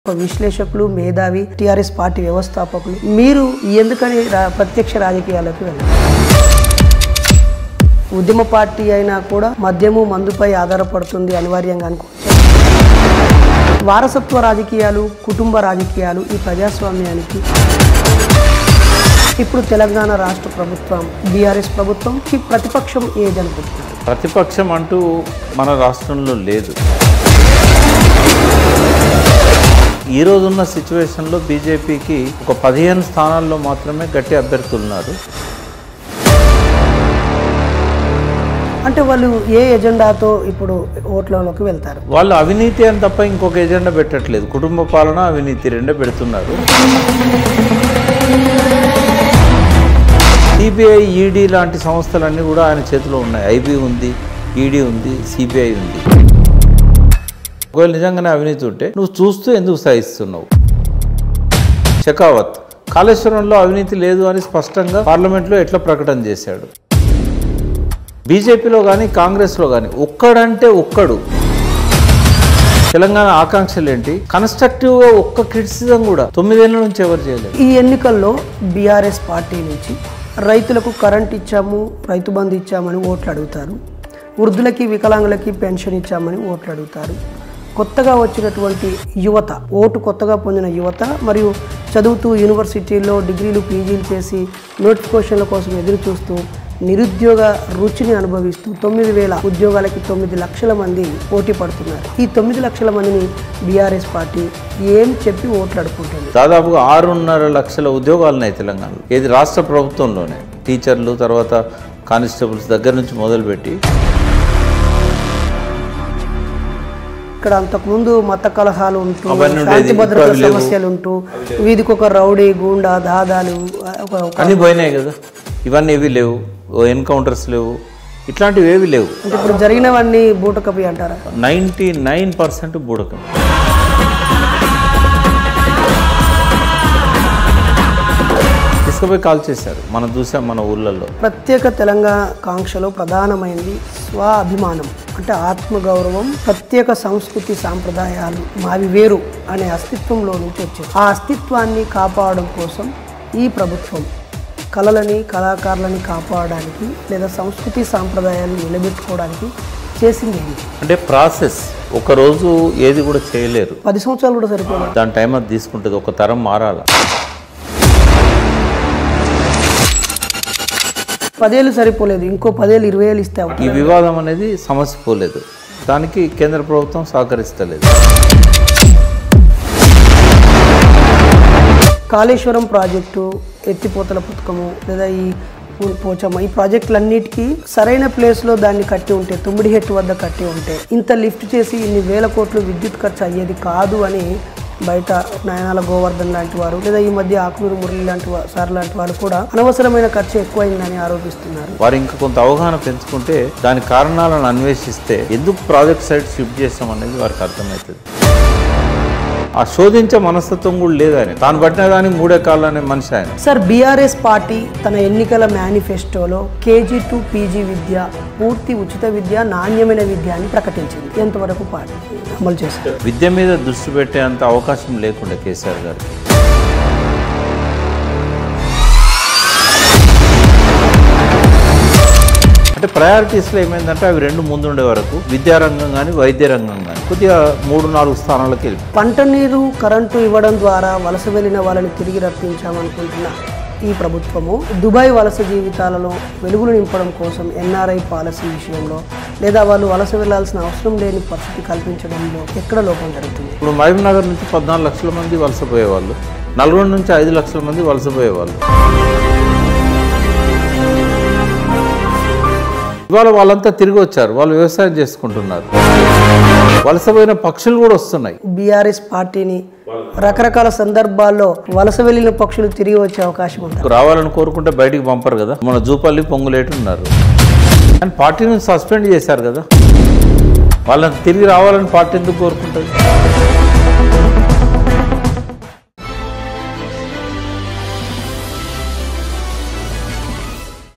ఒక విశ్లేషకులు మేధావి టిఆర్ఎస్ పార్టీ వ్యవస్థాపకులు మీరు ఎందుకని రా- ప్రత్యక్ష రాజకీయాలకు వెళ్ళారు ఉద్యమ పార్టీ అయినా కూడా మద్యము మందుపై ఆధారపడుతుంది అనివార్యంగా అనుకోవచ్చు వారసత్వ రాజకీయాలు కుటుంబ రాజకీయాలు ఈ ప్రజాస్వామ్యానికి ఇప్పుడు తెలంగాణ రాష్ట్ర ప్రభుత్వం బీఆర్ఎస్ ప్రభుత్వం ఈ ప్రతిపక్షం ఏదనుకుంటున్నారు ప్రతిపక్షం అంటూ మన రాష్ట్రంలో లేదు ఈ రోజున్న సిచ్యువేషన్లో బీజేపీకి ఒక పదిహేను స్థానాల్లో మాత్రమే గట్టి అభ్యర్థులు ఉన్నారు అంటే వాళ్ళు ఏ ఎజెండాతో ఇప్పుడు ఓట్లలోకి వెళ్తారు వాళ్ళు అవినీతి అని తప్ప ఇంకొక ఎజెండా పెట్టట్లేదు కుటుంబ పాలన అవినీతి రెండే పెడుతున్నారు సిబిఐ ఈడీ లాంటి సంస్థలన్నీ కూడా ఆయన చేతిలో ఉన్నాయి ఐబీ ఉంది ఈడీ ఉంది సిబిఐ ఉంది ఒకవేళ నిజంగానే అవినీతి ఉంటే నువ్వు చూస్తూ ఎందుకు సహిస్తున్నావు షెకావత్ కాళేశ్వరంలో అవినీతి లేదు అని స్పష్టంగా పార్లమెంట్లో ఎట్లా ప్రకటన చేశాడు బీజేపీలో కానీ కాంగ్రెస్లో కానీ ఒక్కడంటే ఒక్కడు తెలంగాణ ఆకాంక్షలు ఏంటి కన్స్ట్రక్టివ్గా ఒక్క క్రిటిసిజం కూడా తొమ్మిదేళ్ల నుంచి ఎవరు చేయలేదు ఈ ఎన్నికల్లో బీఆర్ఎస్ పార్టీ నుంచి రైతులకు కరెంట్ ఇచ్చాము రైతు బంధు ఇచ్చామని ఓట్లు అడుగుతారు వృద్ధులకి వికలాంగులకి పెన్షన్ ఇచ్చామని ఓట్లు అడుగుతారు కొత్తగా వచ్చినటువంటి యువత ఓటు కొత్తగా పొందిన యువత మరియు చదువుతూ యూనివర్సిటీల్లో డిగ్రీలు పీజీలు చేసి నోటిఫికేషన్ల కోసం ఎదురు చూస్తూ నిరుద్యోగ రుచిని అనుభవిస్తూ తొమ్మిది వేల ఉద్యోగాలకి తొమ్మిది లక్షల మంది పోటీ పడుతున్నారు ఈ తొమ్మిది లక్షల మందిని బీఆర్ఎస్ పార్టీ ఏం చెప్పి ఓట్లు అడుకుంటుంది దాదాపుగా ఆరున్నర లక్షల ఉద్యోగాలు ఉన్నాయి తెలంగాణలో ఇది రాష్ట్ర ప్రభుత్వంలోనే టీచర్లు తర్వాత కానిస్టేబుల్స్ దగ్గర నుంచి మొదలుపెట్టి ఇక్కడ అంతకుముందు మత కలహాలు ఉంటూ అవన్నీ ఉండేది. శాంతి భద్రత ఇప్పుడు అవి లేవు. సమస్యలు ఉంటూ వీధికి ఒక రౌడీ గూండా దాదాలు ఒక ఒక- అన్నీ పోయినాయి కదా ఇవన్నీ ఏవి లేవు ఓ ఎన్కౌంటర్స్ లేవు ఇట్లాంటివి ఏవి లేవు అంటే ఇప్పుడు జరిగినవన్నీ బూటకపి అంటారా నైంటీ నైన్ పర్సెంట్ బూడకం తీసుకుపోయి కాల్ చేశారు మనం చూసాం మన ఊళ్ళల్లో ప్రత్యేక తెలంగాణ కాంక్షలో ప్రధానమైనది స్వాభిమానం అంటే ఆత్మగౌరవం ప్రత్యేక సంస్కృతి సాంప్రదాయాలు మావి వేరు అనే అస్తిత్వంలో నుంచి వచ్చింది ఆ అస్తిత్వాన్ని కాపాడడం కోసం ఈ ప్రభుత్వం కళలని కళాకారులని కాపాడడానికి లేదా సంస్కృతి సాంప్రదాయాలను నిలబెట్టుకోవడానికి చేసింది ఏంటి అంటే ప్రాసెస్ ఒక రోజు ఏది కూడా చేయలేరు పది సంవత్సరాలు కూడా సరిపోలేదు దాని టైం అది తీసుకుంటుంది ఒక తరం మారాల పదేళ్ళు సరిపోలేదు ఇంకో పదేళ్ళు ఇరవై ఏళ్ళు ఇస్తే అవుతుంది ఈ వివాదం అనేది సమస్య పోలేదు దానికి కేంద్ర ప్రభుత్వం సహకరిస్తలేదు కాళేశ్వరం ప్రాజెక్టు ఎత్తిపోతల పథకము లేదా ఈ పో- పోచమ్మ ఈ ప్రాజెక్టులన్నిటికీ సరైన ప్లేస్లో దాన్ని కట్టి ఉంటే తుమ్మిడి హెట్టు వద్ద కట్టి ఉంటే ఇంత లిఫ్ట్ చేసి ఇన్ని వేల కోట్లు విద్యుత్ ఖర్చు అయ్యేది కాదు అని బయట నయనాల గోవర్ధన్ లాంటి వారు లేదా ఈ మధ్య ఆకునూరు మురళి లాంటి వా- సార్ లాంటి వారు కూడా అనవసరమైన ఖర్చు ఎక్కువైందని ఆరోపిస్తున్నారు వారు ఇంకా కొంత అవగాహన పెంచుకుంటే దాని కారణాలను అన్వేషిస్తే ఎందుకు ప్రాజెక్ట్ సైడ్ షిఫ్ట్ చేస్తాం అనేది వారికి అర్థమవుతుంది ఆ శోధించే మనస్తత్వం కూడా లేదు ఆయన తాను పట్టిన దానికి మూడే కాళ్ళు అనే మనిషి ఆయన సార్ బీఆర్ఎస్ పార్టీ తన ఎన్నికల మేనిఫెస్టోలో కేజీ టు పీజీ విద్య పూర్తి ఉచిత విద్య నాణ్యమైన విద్య అని ప్రకటించింది ఎంతవరకు పార్టీ అమలు చేశారు విద్య మీద దృష్టి పెట్టేంత అవకాశం లేకుండా కేసీఆర్ గారికి అంటే ప్రయారిటీస్లో ఏమైందంటే అవి రెండు ముందుండే వరకు విద్యారంగం కానీ వైద్య రంగం కానీ కొద్దిగా మూడు నాలుగు స్థానాలకు వెళ్ళి పంట నీరు కరెంటు ఇవ్వడం ద్వారా వలస వెళ్ళిన వాళ్ళని తిరిగి రప్పించామనుకుంటున్న ఈ ప్రభుత్వము దుబాయ్ వలస జీవితాలలో వెలుగులు నింపడం కోసం ఎన్ఆర్ఐ పాలసీ విషయంలో లేదా వాళ్ళు వలస వెళ్లాల్సిన అవసరం లేని పరిస్థితి కల్పించడంలో ఎక్కడ లోపం జరుగుతుంది ఇప్పుడు మహబూబ్ నగర్ నుంచి పద్నాలుగు లక్షల మంది వలసపోయేవాళ్ళు నల్గొండ నుంచి ఐదు లక్షల మంది వలసపోయేవాళ్ళు ఇవాళ వాళ్ళంతా తిరిగి వచ్చారు వాళ్ళు వ్యవసాయం చేసుకుంటున్నారు వలసపోయిన పక్షులు కూడా వస్తున్నాయి బీఆర్ఎస్ పార్టీని రకరకాల సందర్భాల్లో వలస వెళ్ళిన పక్షులు తిరిగి వచ్చే అవకాశం ఉంది రావాలని కోరుకుంటే బయటికి పంపరు కదా మన జూపల్లి పొంగులేటి ఉన్నారు కానీ పార్టీ నుంచి సస్పెండ్ చేశారు కదా వాళ్ళని తిరిగి రావాలని పార్టీ ఎందుకు కోరుకుంటుంది